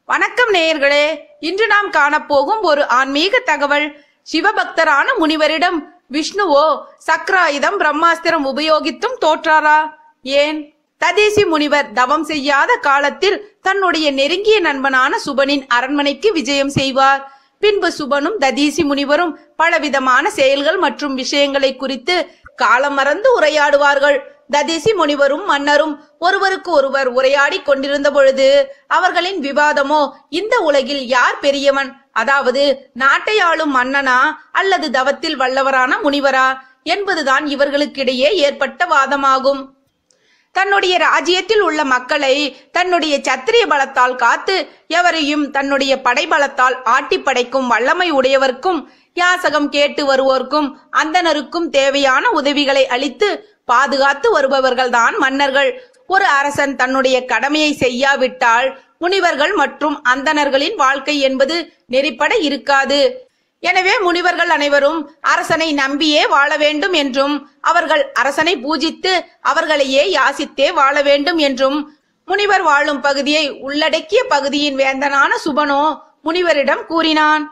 வணக்கம் நேயர்களே இன்று நாம் காணப்போகும் ஒரு ஆன்மீக தகவல் சிவபக்தரான முனிவரிடம் விஷ்ணுவோ சக்ராயுதம் பிரம்மாஸ்திரம் உபயோகித்தும் தோற்றாரா ஏன் ததேசி முனிவர் தவம் செய்யாத காலத்தில் தன்னுடைய நெருங்கிய நண்பனான சுபனின் அரண்மனைக்கு விஜயம் செய்வார் பின்பு சுபனும் ததீசி முனிவரும் பலவிதமான செயல்கள் மற்றும் விஷயங்களை குறித்து காலம் மறந்து உரையாடுவார்கள் ததீசி முனிவரும் மன்னரும் ஒருவருக்கு ஒருவர் உரையாடி கொண்டிருந்த பொழுது அவர்களின் விவாதமோ இந்த உலகில் யார் பெரியவன் அதாவது நாட்டை ஆளும் மன்னனா அல்லது தவத்தில் வல்லவரான முனிவரா என்பதுதான் இவர்களுக்கிடையே ஏற்பட்ட வாதமாகும் தன்னுடைய ராஜ்யத்தில் உள்ள மக்களை தன்னுடைய சத்திரிய பலத்தால் காத்து எவரையும் தன்னுடைய படைபலத்தால் ஆட்டி படைக்கும் வல்லமை உடையவர்க்கும் யாசகம் கேட்டு வருவோர்க்கும் அந்தனருக்கும் தேவையான உதவிகளை அளித்து பாதுகாத்து வருபவர்கள்தான் மன்னர்கள் ஒரு அரசன் தன்னுடைய கடமையை செய்யாவிட்டால் முனிவர்கள் மற்றும் அந்தணர்களின் வாழ்க்கை என்பது நெறிப்பட இருக்காது எனவே முனிவர்கள் அனைவரும் அரசனை நம்பியே வாழ வேண்டும் என்றும் அவர்கள் அரசனை பூஜித்து அவர்களையே யாசித்தே வாழ வேண்டும் என்றும் முனிவர் வாழும் பகுதியை உள்ளடக்கிய பகுதியின் வேந்தனான சுபனோ முனிவரிடம் கூறினான்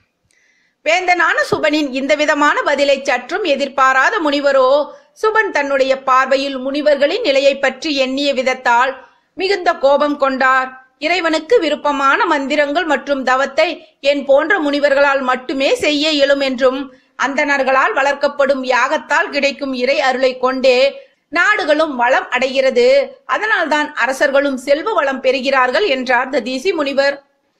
வேந்தனான சுபனின் இந்த விதமான பதிலை சற்றும் எதிர்பாராத முனிவரோ சுபன் தன்னுடைய பார்வையில் முனிவர்களின் நிலையை பற்றி எண்ணிய விதத்தால் மிகுந்த கோபம் கொண்டார் இறைவனுக்கு விருப்பமான மந்திரங்கள் மற்றும் தவத்தை என் போன்ற முனிவர்களால் மட்டுமே செய்ய இயலும் என்றும் அந்தணர்களால் வளர்க்கப்படும் யாகத்தால் கிடைக்கும் இறை அருளை கொண்டே நாடுகளும் வளம் அடைகிறது அதனால்தான் அரசர்களும் செல்வ வளம் பெறுகிறார்கள் என்றார் ததீசி முனிவர்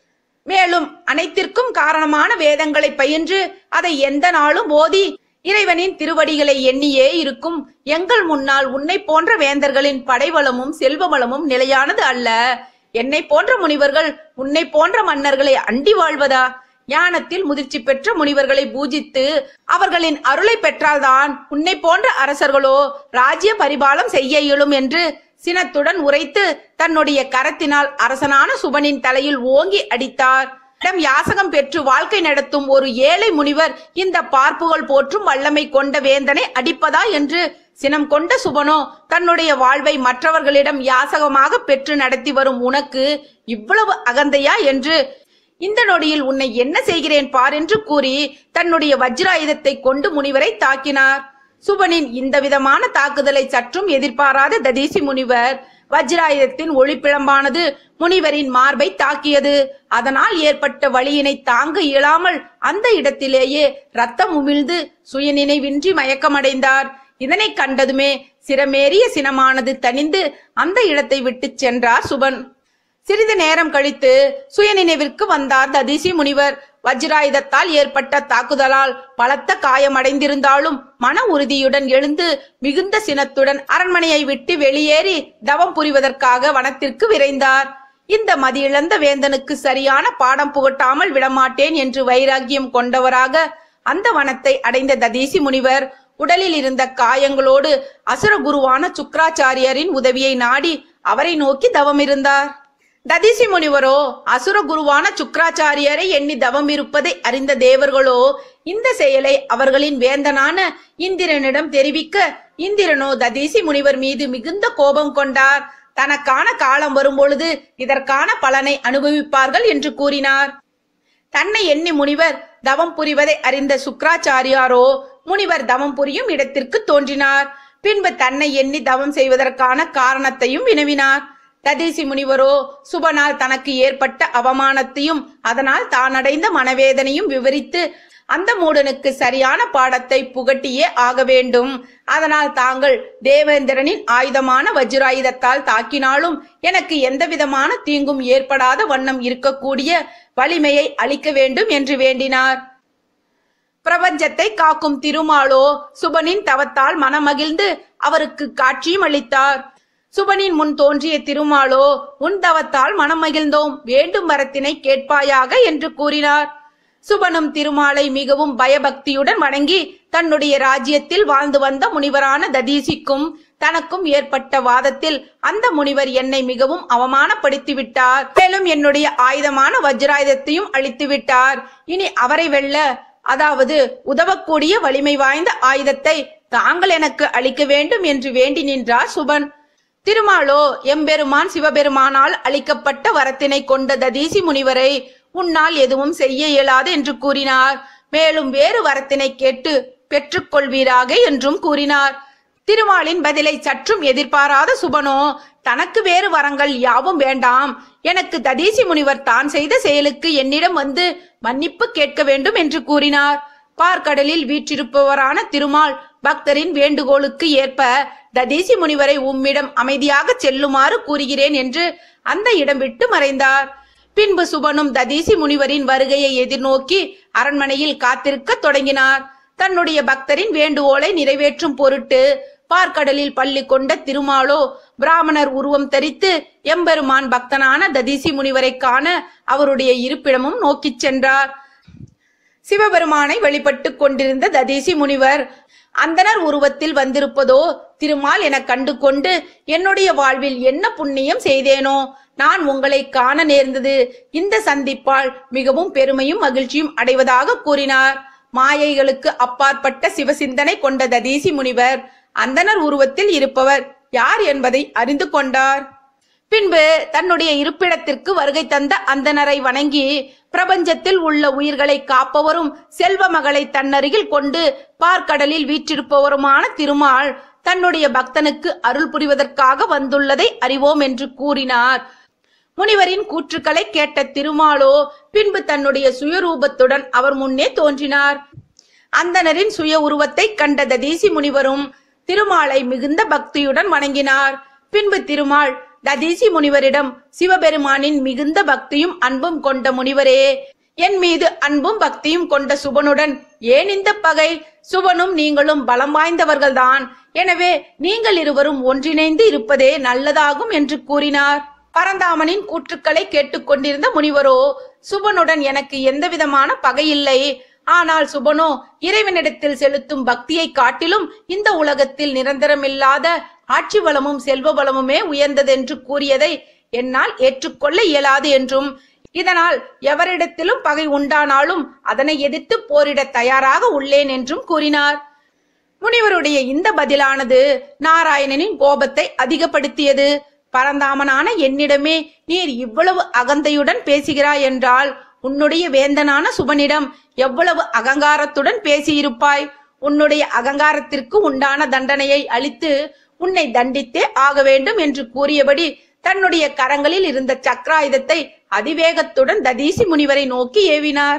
மேலும் அனைத்திற்கும் காரணமான வேதங்களை பயின்று அதை எந்த நாளும் ஓதி இறைவனின் திருவடிகளை எண்ணியே இருக்கும் எங்கள் முன்னால் உன்னை போன்ற வேந்தர்களின் படைவளமும் செல்வ வளமும் நிலையானது அல்ல என்னை போன்ற முனிவர்கள் உன்னை போன்ற மன்னர்களை அண்டி வாழ்வதா ஞானத்தில் முதிர்ச்சி பெற்ற முனிவர்களை பூஜித்து அவர்களின் அருளை பெற்றால்தான் உன்னை போன்ற அரசர்களோ ராஜ்ய பரிபாலம் செய்ய இயலும் என்று சினத்துடன் உரைத்து தன்னுடைய கரத்தினால் அரசனான சுபனின் தலையில் ஓங்கி அடித்தார் இடம் யாசகம் பெற்று வாழ்க்கை நடத்தும் ஒரு ஏழை முனிவர் இந்த பார்ப்புகள் போற்றும் வல்லமை கொண்ட வேந்தனை அடிப்பதா என்று சினம் கொண்ட சுபனோ தன்னுடைய வாழ்வை மற்றவர்களிடம் யாசகமாக பெற்று நடத்தி வரும் உனக்கு இவ்வளவு அகந்தையா என்று இந்த நொடியில் உன்னை என்ன செய்கிறேன் பார் என்று கூறி தன்னுடைய வஜ்ராயுதத்தை கொண்டு முனிவரை தாக்கினார் சுபனின் இந்த விதமான தாக்குதலை சற்றும் எதிர்பாராத ததீசி முனிவர் வஜ்ராயுதத்தின் ஒளிப்பிழம்பானது முனிவரின் மார்பை தாக்கியது அதனால் ஏற்பட்ட வலியினை தாங்க இயலாமல் அந்த இடத்திலேயே ரத்தம் உமிழ்ந்து சுயநினைவின்றி மயக்கமடைந்தார் இதனை கண்டதுமே சிரமேறிய சினமானது தணிந்து அந்த இடத்தை விட்டு சென்றார் சுபன் சிறிது நேரம் கழித்து சுயநினைவிற்கு வந்தார் ததிசி முனிவர் வஜ்ராயுதத்தால் ஏற்பட்ட தாக்குதலால் பலத்த காயமடைந்திருந்தாலும் மன உறுதியுடன் எழுந்து மிகுந்த சினத்துடன் அரண்மனையை விட்டு வெளியேறி தவம் புரிவதற்காக வனத்திற்கு விரைந்தார் இந்த மதியிழந்த வேந்தனுக்கு சரியான பாடம் புகட்டாமல் விடமாட்டேன் என்று வைராக்கியம் கொண்டவராக அந்த வனத்தை அடைந்த ததீசி முனிவர் உடலில் இருந்த காயங்களோடு அசுர குருவான சுக்ராச்சாரியரின் உதவியை நாடி அவரை நோக்கி தவம் இருந்தார் ததிசி முனிவரோ அசுர குருவான சுக்ராச்சாரியரை எண்ணி தவம் இருப்பதை அறிந்த தேவர்களோ இந்த செயலை அவர்களின் வேந்தனான இந்திரனிடம் தெரிவிக்க இந்திரனோ ததீசி முனிவர் மீது மிகுந்த கோபம் கொண்டார் தனக்கான காலம் வரும்பொழுது இதற்கான பலனை அனுபவிப்பார்கள் என்று கூறினார் தன்னை எண்ணி முனிவர் தவம் புரிவதை அறிந்த சுக்ராச்சாரியாரோ முனிவர் தவம் புரியும் இடத்திற்கு தோன்றினார் பின்பு தன்னை எண்ணி தவம் செய்வதற்கான காரணத்தையும் வினவினார் ததீசி முனிவரோ சுபனால் தனக்கு ஏற்பட்ட அவமானத்தையும் அதனால் தான் அடைந்த மனவேதனையும் விவரித்து அந்த மூடனுக்கு சரியான பாடத்தை புகட்டியே ஆக வேண்டும் அதனால் தாங்கள் தேவேந்திரனின் ஆயுதமான வஜ்ராயுதத்தால் தாக்கினாலும் எனக்கு எந்தவிதமான தீங்கும் ஏற்படாத வண்ணம் இருக்கக்கூடிய வலிமையை அளிக்க வேண்டும் என்று வேண்டினார் பிரபஞ்சத்தை காக்கும் திருமாலோ சுபனின் தவத்தால் மனமகிழ்ந்து அவருக்கு காட்சியும் அளித்தார் சுபனின் முன் தோன்றிய திருமாலோ உன் தவத்தால் மனம் மகிழ்ந்தோம் வேண்டும் வரத்தினை கேட்பாயாக என்று கூறினார் சுபனும் திருமாலை மிகவும் பயபக்தியுடன் வணங்கி தன்னுடைய ராஜ்யத்தில் வாழ்ந்து வந்த முனிவரான ததீசிக்கும் தனக்கும் ஏற்பட்ட வாதத்தில் அந்த முனிவர் என்னை மிகவும் அவமானப்படுத்தி விட்டார் மேலும் என்னுடைய ஆயுதமான வஜ்ராயுதத்தையும் அழித்து விட்டார் இனி அவரை வெல்ல அதாவது உதவக்கூடிய வலிமை வாய்ந்த ஆயுதத்தை தாங்கள் எனக்கு அளிக்க வேண்டும் என்று வேண்டி நின்றார் சுபன் திருமாலோ எம்பெருமான் சிவபெருமானால் அளிக்கப்பட்ட வரத்தினை கொண்ட ததீசி முனிவரை உன்னால் எதுவும் செய்ய இயலாது என்று கூறினார் மேலும் வேறு வரத்தினை கேட்டு பெற்றுக்கொள்வீராக என்றும் கூறினார் திருமாலின் பதிலை சற்றும் எதிர்பாராத சுபனோ தனக்கு வேறு வரங்கள் யாவும் வேண்டாம் எனக்கு ததீசி முனிவர் தான் செய்த செயலுக்கு என்னிடம் வந்து மன்னிப்பு கேட்க வேண்டும் என்று கூறினார் பார்க்கடலில் வீற்றிருப்பவரான திருமால் பக்தரின் வேண்டுகோளுக்கு ஏற்ப ததீசி முனிவரை உம்மிடம் அமைதியாக செல்லுமாறு கூறுகிறேன் என்று அந்த இடம் விட்டு மறைந்தார் பின்பு சுபனும் ததீசி முனிவரின் வருகையை எதிர்நோக்கி அரண்மனையில் காத்திருக்க தொடங்கினார் தன்னுடைய பக்தரின் வேண்டுகோளை நிறைவேற்றும் பொருட்டு பார்க்கடலில் பள்ளி கொண்ட திருமாலோ பிராமணர் உருவம் தரித்து எம்பெருமான் பக்தனான ததீசி முனிவரை காண அவருடைய இருப்பிடமும் நோக்கிச் சென்றார் சிவபெருமானை வழிபட்டுக் கொண்டிருந்த ததீசி முனிவர் அந்தனர் உருவத்தில் வந்திருப்பதோ திருமால் என கண்டு கொண்டு என்னுடைய வாழ்வில் என்ன புண்ணியம் செய்தேனோ நான் உங்களை காண நேர்ந்தது இந்த சந்திப்பால் மிகவும் பெருமையும் மகிழ்ச்சியும் அடைவதாக கூறினார் மாயைகளுக்கு அப்பாற்பட்ட சிவசிந்தனை கொண்ட ததீசி முனிவர் அந்தனர் உருவத்தில் இருப்பவர் யார் என்பதை அறிந்து கொண்டார் பின்பு தன்னுடைய இருப்பிடத்திற்கு வருகை தந்த அந்தனரை வணங்கி பிரபஞ்சத்தில் உள்ள உயிர்களை காப்பவரும் செல்வ மகளை தன்னருகில் கொண்டு பார்க்கடலில் வீற்றிருப்பவருமான திருமால் தன்னுடைய பக்தனுக்கு அருள் புரிவதற்காக வந்துள்ளதை அறிவோம் என்று கூறினார் முனிவரின் கூற்றுக்களை கேட்ட திருமாலோ பின்பு தன்னுடைய சுயரூபத்துடன் அவர் முன்னே தோன்றினார் அந்தனரின் சுய உருவத்தை கண்ட ததீசி முனிவரும் திருமாலை மிகுந்த பக்தியுடன் வணங்கினார் பின்பு திருமால் ததீசி முனிவரிடம் சிவபெருமானின் மிகுந்த பக்தியும் அன்பும் கொண்ட முனிவரே என் மீது அன்பும் பக்தியும் கொண்ட சுபனுடன் ஏன் இந்த பகை சுபனும் நீங்களும் பலம் வாய்ந்தவர்கள்தான் எனவே நீங்கள் இருவரும் ஒன்றிணைந்து இருப்பதே நல்லதாகும் என்று கூறினார் பரந்தாமனின் கூற்றுக்களை கேட்டுக்கொண்டிருந்த முனிவரோ சுபனுடன் எனக்கு எந்தவிதமான பகை இல்லை ஆனால் சுபனோ இறைவனிடத்தில் செலுத்தும் பக்தியை காட்டிலும் இந்த உலகத்தில் நிரந்தரமில்லாத ஆட்சி வளமும் செல்வ வளமுமே உயர்ந்ததென்று கூறியதை என்னால் ஏற்றுக்கொள்ள இயலாது என்றும் இதனால் எவரிடத்திலும் பகை உண்டானாலும் அதனை எதிர்த்து போரிட தயாராக உள்ளேன் என்றும் கூறினார் முனிவருடைய இந்த பதிலானது நாராயணனின் கோபத்தை அதிகப்படுத்தியது பரந்தாமனான என்னிடமே நீர் இவ்வளவு அகந்தையுடன் பேசுகிறாய் என்றால் உன்னுடைய வேந்தனான சுபனிடம் எவ்வளவு அகங்காரத்துடன் பேசியிருப்பாய் உன்னுடைய அகங்காரத்திற்கு உண்டான தண்டனையை அளித்து உன்னை தண்டித்தே ஆக வேண்டும் என்று கூறியபடி தன்னுடைய கரங்களில் இருந்த சக்கராயுதத்தை அதிவேகத்துடன் ததீசி முனிவரை நோக்கி ஏவினார்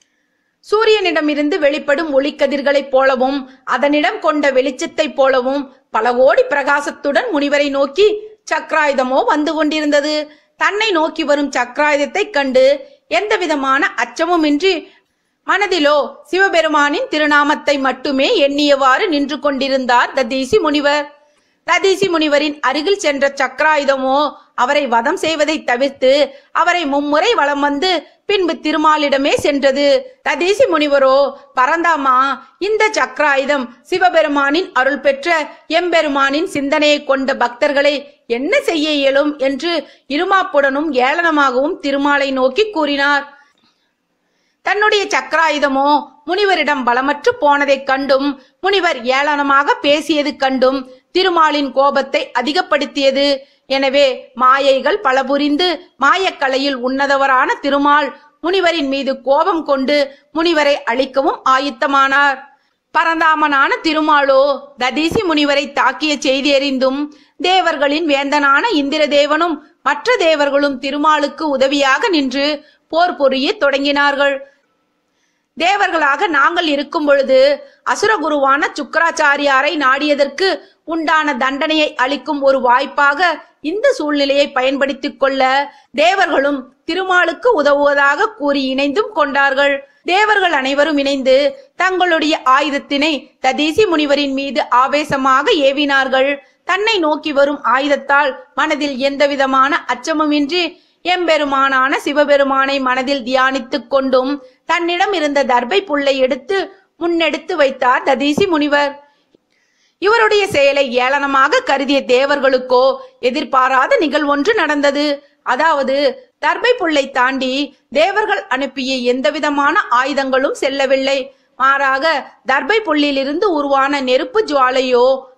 சூரியனிடமிருந்து வெளிப்படும் ஒளிக்கதிர்களைப் போலவும் அதனிடம் கொண்ட வெளிச்சத்தைப் போலவும் பல கோடி பிரகாசத்துடன் முனிவரை நோக்கி சக்கராயுதமோ வந்து கொண்டிருந்தது தன்னை நோக்கி வரும் சக்கராயுதத்தைக் கண்டு எந்த விதமான அச்சமுமின்றி மனதிலோ சிவபெருமானின் திருநாமத்தை மட்டுமே எண்ணியவாறு நின்று கொண்டிருந்தார் ததீசி முனிவர் ததீசி முனிவரின் அருகில் சென்ற சக்கராயுதமோ அவரை வதம் செய்வதை தவிர்த்து அவரை மும்முறை வலம் வந்து பின்பு திருமாலிடமே சென்றது ததீசி முனிவரோ பரந்தாமா இந்த சக்கராயுதம் சிவபெருமானின் அருள் பெற்ற எம்பெருமானின் சிந்தனையை கொண்ட பக்தர்களை என்ன செய்ய இயலும் என்று இருமாப்புடனும் ஏளனமாகவும் திருமாலை நோக்கி கூறினார் தன்னுடைய சக்கராயுதமோ முனிவரிடம் பலமற்று போனதைக் கண்டும் முனிவர் ஏளனமாக பேசியது கண்டும் திருமாலின் கோபத்தை அதிகப்படுத்தியது எனவே மாயைகள் பல புரிந்து மாயக்கலையில் உன்னதவரான திருமால் முனிவரின் மீது கோபம் கொண்டு முனிவரை அழிக்கவும் ஆயுத்தமானார் பரந்தாமனான திருமாலோ ததீசி முனிவரை தாக்கிய செய்தி அறிந்தும் தேவர்களின் வேந்தனான இந்திரதேவனும் மற்ற தேவர்களும் திருமாலுக்கு உதவியாக நின்று போர் புரிய தொடங்கினார்கள் தேவர்களாக நாங்கள் இருக்கும் பொழுது அசுரகுருவான சுக்கராச்சாரியாரை நாடியதற்கு உண்டான தண்டனையை அளிக்கும் ஒரு வாய்ப்பாக இந்த சூழ்நிலையை பயன்படுத்திக் கொள்ள தேவர்களும் திருமாலுக்கு உதவுவதாக கூறி இணைந்தும் கொண்டார்கள் தேவர்கள் அனைவரும் இணைந்து தங்களுடைய ஆயுதத்தினை ததீசி முனிவரின் மீது ஆவேசமாக ஏவினார்கள் தன்னை நோக்கி வரும் ஆயுதத்தால் மனதில் எந்தவிதமான அச்சமுமின்றி எம்பெருமானான சிவபெருமானை மனதில் தியானித்துக் கொண்டும் தன்னிடம் இருந்த தர்பை புல்லை எடுத்து முன்னெடுத்து வைத்தார் ததீசி முனிவர் இவருடைய செயலை ஏளனமாக கருதிய தேவர்களுக்கோ எதிர்பாராத நிகழ்வொன்று நடந்தது அதாவது தர்பை புல்லை தாண்டி தேவர்கள் அனுப்பிய எந்தவிதமான ஆயுதங்களும் செல்லவில்லை மாறாக தர்பை புல்லிலிருந்து உருவான நெருப்பு ஜுவாலையோ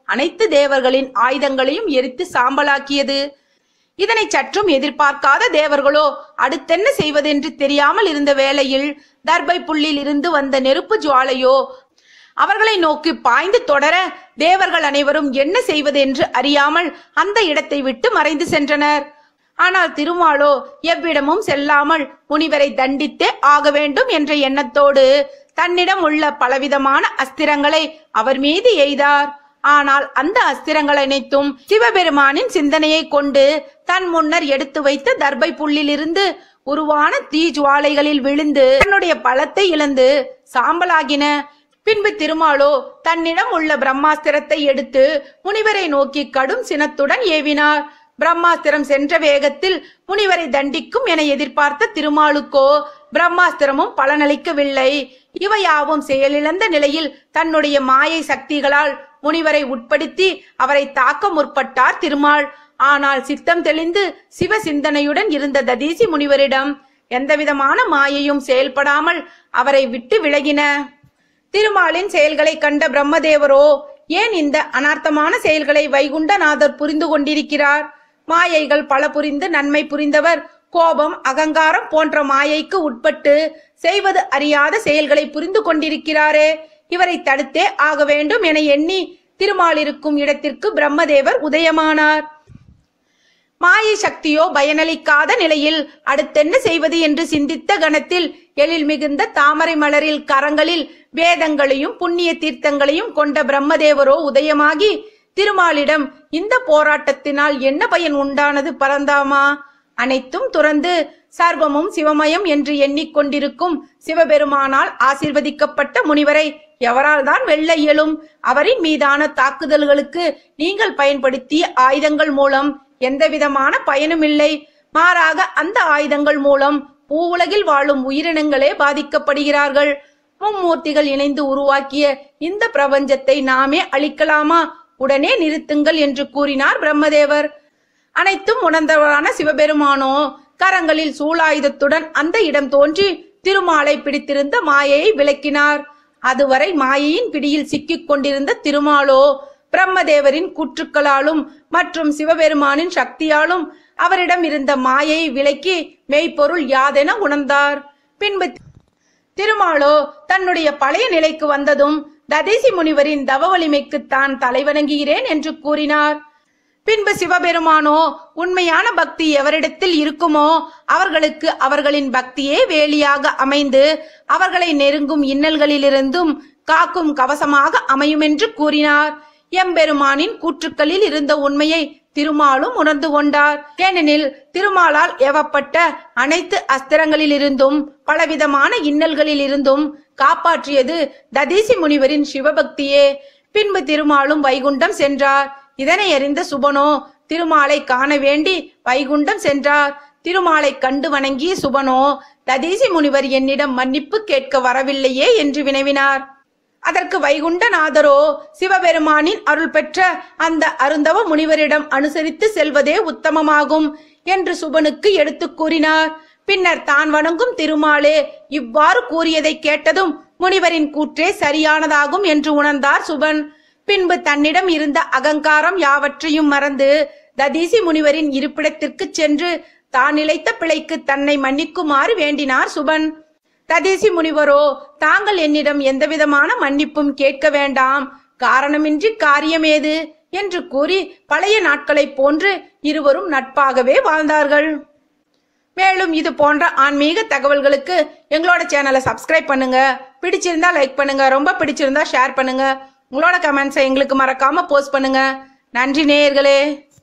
அனைத்து தேவர்களின் ஆயுதங்களையும் எரித்து சாம்பலாக்கியது இதனை சற்றும் எதிர்பார்க்காத தேவர்களோ அடுத்தென்ன செய்வதென்று தெரியாமல் இருந்த வேளையில் தர்பை புள்ளில் இருந்து வந்த நெருப்பு ஜுவாலையோ அவர்களை நோக்கி பாய்ந்து தொடர தேவர்கள் அனைவரும் என்ன செய்வதென்று அறியாமல் அந்த இடத்தை விட்டு மறைந்து சென்றனர் ஆனால் திருமாலோ எவ்விடமும் செல்லாமல் முனிவரை தண்டித்தே ஆக வேண்டும் என்ற எண்ணத்தோடு தன்னிடம் உள்ள பலவிதமான அஸ்திரங்களை அவர் மீது எய்தார் ஆனால் அந்த அஸ்திரங்கள் அனைத்தும் சிவபெருமானின் சிந்தனையை கொண்டு தன் முன்னர் எடுத்து வைத்த தர்பை புல்லிலிருந்து உருவான தீ ஜுவாலைகளில் விழுந்து தன்னுடைய பலத்தை இழந்து சாம்பலாகின பின்பு திருமாலோ தன்னிடம் உள்ள பிரம்மாஸ்திரத்தை எடுத்து முனிவரை நோக்கி கடும் சினத்துடன் ஏவினார் பிரம்மாஸ்திரம் சென்ற வேகத்தில் முனிவரை தண்டிக்கும் என எதிர்பார்த்த திருமாலுக்கோ பிரம்மாஸ்திரமும் பலனளிக்கவில்லை இவையாவும் செயலிழந்த நிலையில் தன்னுடைய மாயை சக்திகளால் முனிவரை உட்படுத்தி அவரை தாக்க முற்பட்டார் திருமால் ஆனால் சித்தம் தெளிந்து சிவ சிந்தனையுடன் இருந்த ததீசி முனிவரிடம் எந்தவிதமான மாயையும் செயல்படாமல் அவரை விட்டு விலகின திருமாலின் செயல்களை கண்ட பிரம்மதேவரோ ஏன் இந்த அனார்த்தமான செயல்களை வைகுண்டநாதர் புரிந்து கொண்டிருக்கிறார் மாயைகள் பல புரிந்து நன்மை புரிந்தவர் கோபம் அகங்காரம் போன்ற மாயைக்கு உட்பட்டு செய்வது அறியாத செயல்களை புரிந்து கொண்டிருக்கிறாரே இவரை தடுத்தே ஆக வேண்டும் என எண்ணி திருமால் இருக்கும் இடத்திற்கு பிரம்மதேவர் உதயமானார் மாயை சக்தியோ பயனளிக்காத நிலையில் அடுத்தென்ன செய்வது என்று சிந்தித்த கணத்தில் எழில் மிகுந்த தாமரை மலரில் கரங்களில் வேதங்களையும் புண்ணிய தீர்த்தங்களையும் கொண்ட பிரம்மதேவரோ உதயமாகி திருமாலிடம் இந்த போராட்டத்தினால் என்ன பயன் உண்டானது பரந்தாமா அனைத்தும் துறந்து சர்வமும் சிவமயம் என்று எண்ணிக்கொண்டிருக்கும் சிவபெருமானால் ஆசீர்வதிக்கப்பட்ட முனிவரை எவரால் தான் வெல்ல இயலும் அவரின் மீதான தாக்குதல்களுக்கு நீங்கள் பயன்படுத்திய ஆயுதங்கள் மூலம் எந்தவிதமான பயனும் இல்லை மாறாக அந்த ஆயுதங்கள் மூலம் பூவுலகில் வாழும் உயிரினங்களே பாதிக்கப்படுகிறார்கள் மும்மூர்த்திகள் இணைந்து உருவாக்கிய இந்த பிரபஞ்சத்தை நாமே அழிக்கலாமா உடனே நிறுத்துங்கள் என்று கூறினார் பிரம்மதேவர் அனைத்தும் உணர்ந்தவரான சிவபெருமானோ கரங்களில் சூலாயுதத்துடன் அந்த இடம் தோன்றி திருமாலை பிடித்திருந்த மாயையை விளக்கினார் அதுவரை மாயையின் பிடியில் சிக்கிக் கொண்டிருந்த திருமாலோ பிரம்மதேவரின் கூற்றுக்களாலும் மற்றும் சிவபெருமானின் சக்தியாலும் அவரிடம் இருந்த மாயையை விலக்கி மெய்ப்பொருள் யாதென உணர்ந்தார் பின்பு திருமாலோ தன்னுடைய பழைய நிலைக்கு வந்ததும் ததேசி முனிவரின் தவ வலிமைக்கு தான் தலைவணங்குகிறேன் என்று கூறினார் பின்பு சிவபெருமானோ உண்மையான பக்தி எவரிடத்தில் இருக்குமோ அவர்களுக்கு அவர்களின் பக்தியே வேலியாக அமைந்து அவர்களை நெருங்கும் இன்னல்களிலிருந்தும் காக்கும் கவசமாக அமையுமென்று கூறினார் எம்பெருமானின் கூற்றுக்களில் இருந்த உண்மையை திருமாலும் உணர்ந்து கொண்டார் ஏனெனில் திருமாலால் ஏவப்பட்ட அனைத்து அஸ்திரங்களிலிருந்தும் பலவிதமான இன்னல்களிலிருந்தும் காப்பாற்றியது ததீசி முனிவரின் சிவபக்தியே பின்பு திருமாலும் வைகுண்டம் சென்றார் இதனை அறிந்த சுபனோ திருமாலை காண வேண்டி வைகுண்டம் சென்றார் திருமாலை கண்டு வணங்கிய சுபனோ ததீசி முனிவர் என்னிடம் மன்னிப்பு கேட்க வரவில்லையே என்று வினவினார் அதற்கு வைகுண்டநாதரோ சிவபெருமானின் அருள் பெற்ற அந்த அருந்தவ முனிவரிடம் அனுசரித்து செல்வதே உத்தமமாகும் என்று சுபனுக்கு எடுத்துக் கூறினார் பின்னர் தான் வணங்கும் திருமாலே இவ்வாறு கூறியதை கேட்டதும் முனிவரின் கூற்றே சரியானதாகும் என்று உணர்ந்தார் சுபன் பின்பு தன்னிடம் இருந்த அகங்காரம் யாவற்றையும் மறந்து ததீசி முனிவரின் இருப்பிடத்திற்கு சென்று தான் இழைத்த பிழைக்கு தன்னை மன்னிக்குமாறு வேண்டினார் சுபன் ததேசி முனிவரோ தாங்கள் என்னிடம் எந்தவிதமான மன்னிப்பும் கேட்க வேண்டாம் காரணமின்றி காரியமேது என்று கூறி பழைய நாட்களைப் போன்று இருவரும் நட்பாகவே வாழ்ந்தார்கள் மேலும் இது போன்ற ஆன்மீக தகவல்களுக்கு எங்களோட சேனலை சப்ஸ்கிரைப் பண்ணுங்க பிடிச்சிருந்தா லைக் பண்ணுங்க ரொம்ப பிடிச்சிருந்தா ஷேர் பண்ணுங்க உங்களோட கமெண்ட்ஸை எங்களுக்கு மறக்காம போஸ்ட் பண்ணுங்க நன்றி நேயர்களே